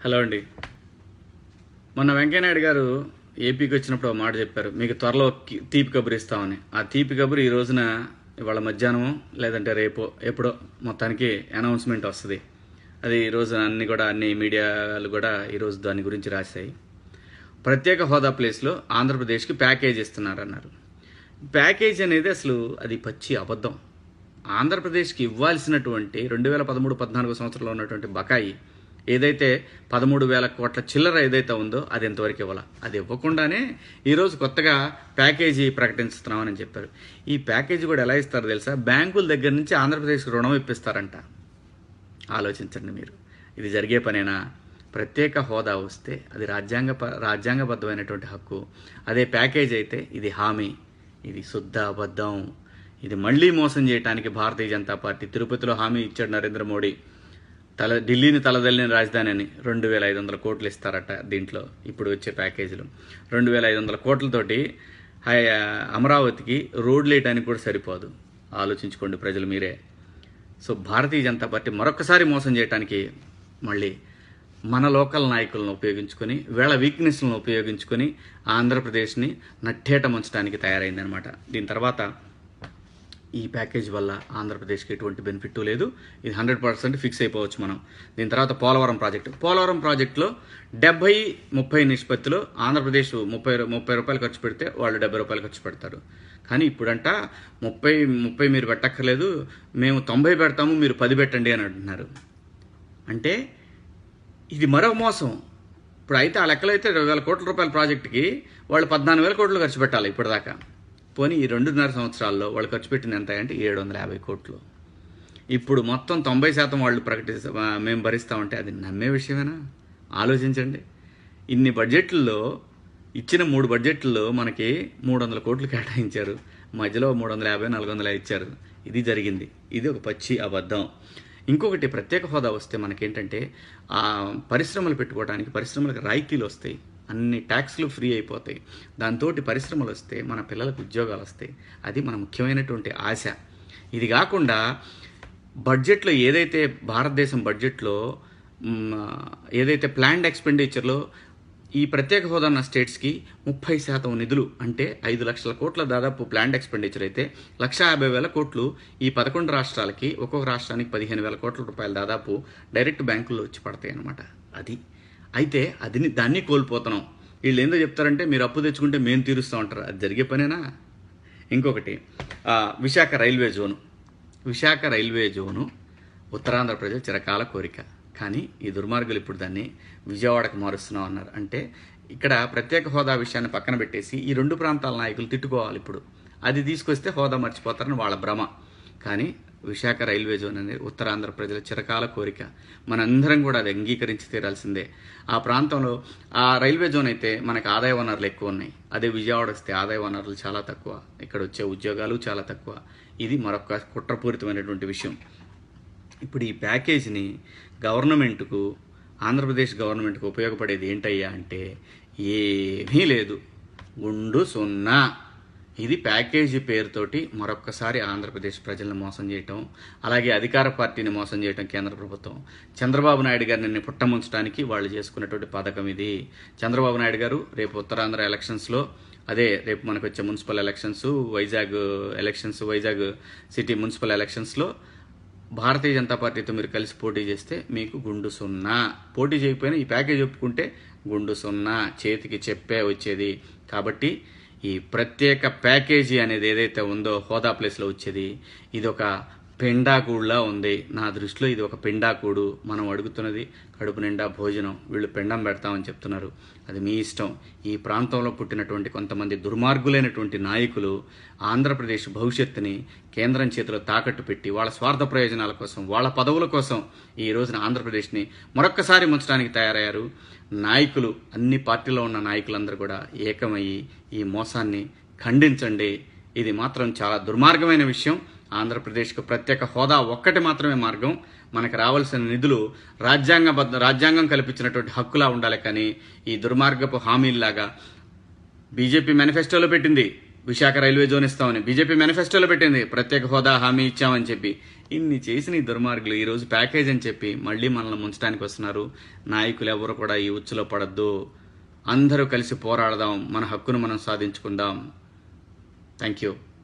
hello అండి మొన్న వెంకయ్యనాయుడు గారు ఏపీకి వచ్చినప్పుడు ఒక మాట చెప్పారు మీకు త్వరలో కి- తీపి కబురు ఇస్తామని ఆ తీపి కబురు ఈ రోజున ఇవాళ మధ్యాహ్నం లేదంటే రేపు ఎప్పుడో మొత్తానికి అనౌన్స్మెంట్ వస్తుంది అది ఈ రోజు అన్ని కూడా అన్ని మీడియాలు కూడా ఈరోజు దాని గురించి రాశాయి ప్రత్యేక హోదా ప్లేస్లో ఆంధ్రప్రదేశ్కి ప్యాకేజ్ ఇస్తున్నారన్నారు ప్యాకేజ్ అనేది అసలు అది పచ్చి అబద్ధం ఆంధ్రప్రదేశ్కి ఇవ్వాల్సినటువంటి రెండు వేల పదమూడు పద్నాలుగు సంవత్సరంలో ఉన్నటువంటి బకాయి ఏదైతే పదమూడు వేల కోట్ల చిల్లర ఏదైతే ఉందో అది ఎంతవరకు ఇవ్వాల అది ఇవ్వకుండానే ఈరోజు కొత్తగా ప్యాకేజీ ప్రకటిస్తున్నామని చెప్పారు ఈ ప్యాకేజీ కూడా ఎలా ఇస్తారో తెలుసా బ్యాంకుల దగ్గర నుంచి ఆంధ్రప్రదేశ్కి రుణం ఇప్పిస్తారంట ఆలోచించండి మీరు ఇది జరిగే పనేనా ప్రత్యేక హోదా వస్తే అది రాజ్యాంగ రాజ్యాంగబద్ధమైనటువంటి హక్కు అదే ప్యాకేజ్ అయితే ఇది హామీ ఇది శుద్ధ అబద్ధం ఇది మళ్ళీ మోసం చేయడానికి భారతీయ జనతా పార్టీ తిరుపతిలో హామీ ఇచ్చాడు నరేంద్ర మోడీ తల ఢిల్లీని తలదల్లిన రాజధాని అని రెండు వేల ఐదు వందల కోట్లు ఇస్తారట దీంట్లో ఇప్పుడు వచ్చే ప్యాకేజీలు రెండు వేల ఐదు వందల కోట్లతోటి హై- అమరావతికి రోడ్లు వేయడానికి కూడా సరిపోదు ఆలోచించుకోండి ప్రజలు మీరే సో భారతీయ జనతా పార్టీ మరొకసారి మోసం చేయడానికి మళ్ళీ మన లోకల్ నాయకులను ఉపయోగించుకొని వీళ్ళ వీక్నెస్లను ఉపయోగించుకొని ఆంధ్రప్రదేశ్ని నట్టేట ముంచడానికి తయారైందనమాట దీని తర్వాత ఈ ప్యాకేజ్ వల్ల ఆంధ్రప్రదేశ్కి ఎటువంటి బెనిఫిట్ లేదు ఇది హండ్రెడ్ పర్సెంట్ ఫిక్స్ అయిపోవచ్చు మనం దీని తర్వాత పోలవరం ప్రాజెక్టు పోలవరం ప్రాజెక్టులో డెబ్బై ముప్పై నిష్పత్తిలో ఆంధ్రప్రదేశ్ ముప్పై ముప్పై రూపాయలు ఖర్చు పెడితే వాళ్ళు డెబ్బై రూపాయలు ఖర్చు పెడతారు కానీ ఇప్పుడంట ముప్పై ముప్పై మీరు పెట్టక్కర్లేదు మేము తొంభై పెడతాము మీరు పది పెట్టండి అని అంటున్నారు అంటే ఇది మరో మోసం ఇప్పుడు అయితే ఆ లెక్కలో అయితే ఇరవై వేల కోట్ల రూపాయల ప్రాజెక్టుకి వాళ్ళు పద్నాలుగు వేల కోట్లు ఖర్చు పెట్టాలి ఇప్పటిదాకా పోనీ ఈ రెండున్నర సంవత్సరాల్లో వాళ్ళు ఖర్చు పెట్టింది ఎంత అంటే ఏడు వందల యాభై కోట్లు ఇప్పుడు మొత్తం తొంభై శాతం వాళ్ళు ప్రకటిస్తా మేము భరిస్తామంటే అది నమ్మే విషయమేనా ఆలోచించండి ఇన్ని బడ్జెట్లలో ఇచ్చిన మూడు బడ్జెట్లలో మనకి మూడు వందల కోట్లు కేటాయించారు మధ్యలో మూడు వందల యాభై నాలుగు వందల ఇచ్చారు ఇది జరిగింది ఇది ఒక పచ్చి అబద్ధం ఇంకొకటి ప్రత్యేక హోదా వస్తే మనకేంటంటే ఆ పరిశ్రమలు పెట్టుకోవడానికి పరిశ్రమలకు రాయితీలు వస్తాయి అన్ని ట్యాక్స్లు ఫ్రీ అయిపోతాయి దాంతో పరిశ్రమలు వస్తే మన పిల్లలకు ఉద్యోగాలు వస్తాయి అది మన ముఖ్యమైనటువంటి ఆశ ఇది కాకుండా బడ్జెట్లో ఏదైతే భారతదేశం బడ్జెట్లో మ్, ఏదైతే ప్లాన్డ్ ఎక్స్పెండిచర్లో ఈ ప్రత్యేక హోదా ఉన్న స్టేట్స్కి ముప్పై శాతం నిధులు అంటే ఐదు లక్షల కోట్ల దాదాపు ప్లాన్డ్ ఎక్స్పెండిచర్ అయితే లక్ష యాభై వేల కోట్లు ఈ పదకొండు రాష్ట్రాలకి ఒక్కొక్క రాష్ట్రానికి పదిహేను వేల కోట్ల రూపాయలు దాదాపు డైరెక్ట్ బ్యాంకుల్లో వచ్చి పడతాయి అన్నమాట అది అయితే అది దాన్ని కోల్పోతున్నాం వీళ్ళు ఏందో చెప్తారంటే మీరు అప్పు తెచ్చుకుంటే మేము తీరుస్తాం అంటారు అది జరిగే పనేనా ఇంకొకటి ఆ, Visakha railway zone Visakha railway zone Uttarandhra ప్రజల చిరకాల కోరిక కానీ ఈ దుర్మార్గులు ఇప్పుడు దాన్ని విజయవాడకు మారుస్తున్నాం అన్నారు అంటే ఇక్కడ ప్రత్యేక హోదా విషయాన్ని పక్కన పెట్టేసి ఈ రెండు ప్రాంతాల నాయకులు తిట్టుకోవాలి ఇప్పుడు అది తీసుకొస్తే హోదా మర్చిపోతారని వాళ్ళ భ్రమ కానీ విశాఖ రైల్వే జోన్ అనేది ఉత్తరాంధ్ర ప్రజల చిరకాల కోరిక మనందరం కూడా అది అంగీకరించి తీరాల్సిందే ఆ ప్రాంతంలో ఆ రైల్వే జోన్ అయితే మనకు ఆదాయ వనరులు ఎక్కువ ఉన్నాయి అదే విజయవాడ వస్తే ఆదాయ వనరులు చాలా తక్కువ ఇక్కడ వచ్చే ఉద్యోగాలు చాలా తక్కువ ఇది మరొక కుట్రపూరితమైనటువంటి విషయం ఇప్పుడు ఈ ప్యాకేజీని గవర్నమెంట్కు ఆంధ్రప్రదేశ్ గవర్నమెంట్కు ఉపయోగపడేది ఏంటయ్యా అంటే ఏమీ లేదు గుండు సున్నా ఇది ప్యాకేజీ పేరుతోటి మరొక్కసారి ఆంధ్రప్రదేశ్ ప్రజలను మోసం చేయటం అలాగే అధికార పార్టీని మోసం చేయటం కేంద్ర ప్రభుత్వం చంద్రబాబు నాయుడు గారిని పుట్టముంచడానికి వాళ్ళు చేసుకున్నటువంటి పథకం ఇది చంద్రబాబు నాయుడు గారు రేపు ఉత్తరాంధ్ర ఎలక్షన్స్లో అదే రేపు మనకు వచ్చే municipal elections Vizag elections Vizag city municipal ఎలక్షన్స్లో భారతీయ జనతా పార్టీతో మీరు కలిసి పోటీ చేస్తే మీకు గుండు సున్నా పోటీ చేయకపోయినా ఈ ప్యాకేజ్ ఒప్పుకుంటే గుండు సున్నా చేతికి చెప్పే వచ్చేది కాబట్టి ఈ ప్రత్యేక ప్యాకేజీ అనేది ఏదైతే ఉందో హోదా ప్లేస్లో వచ్చేది ఇది ఒక పెండాకూడులా ఉంది నా దృష్టిలో ఇది ఒక పెండాకూడు మనం అడుగుతున్నది కడుపు నిండా భోజనం వీళ్ళు పెండం పెడతామని చెప్తున్నారు అది మీ ఇష్టం ఈ ప్రాంతంలో పుట్టినటువంటి కొంతమంది దుర్మార్గులైనటువంటి నాయకులు ఆంధ్రప్రదేశ్ భవిష్యత్తుని కేంద్రం చేతిలో తాకట్టు పెట్టి వాళ్ళ స్వార్థ ప్రయోజనాల కోసం వాళ్ళ పదవుల కోసం ఈ రోజున ఆంధ్రప్రదేశ్ని మరొక్కసారి ముంచడానికి తయారయ్యారు నాయకులు అన్ని పార్టీలో ఉన్న నాయకులందరూ కూడా ఏకమయ్యి ఈ మోసాన్ని ఖండించండి ఇది మాత్రం చాలా దుర్మార్గమైన విషయం ఆంధ్రప్రదేశ్కు ప్రత్యేక హోదా ఒక్కటి మాత్రమే మార్గం మనకు రావాల్సిన నిధులు రాజ్యాంగబద్ధ రాజ్యాంగం కల్పించినటువంటి హక్కులా ఉండాలి కానీ ఈ దుర్మార్గపు హామీల్లాగా బీజేపీ మేనిఫెస్టోలో పెట్టింది విశాఖ రైల్వే జోన్ ఇస్తామని బీజేపీ మేనిఫెస్టోలో పెట్టింది ప్రత్యేక హోదా హామీ ఇచ్చామని చెప్పి ఇన్ని చేసిన ఈ దుర్మార్గులు ఈ రోజు ప్యాకేజ్ అని చెప్పి మళ్ళీ మనల్ని ముంచడానికి వస్తున్నారు నాయకులు ఎవరు కూడా ఈ ఉచ్చులో పడద్దు అందరూ కలిసి పోరాడదాం మన హక్కును మనం సాధించుకుందాం థ్యాంక్ యూ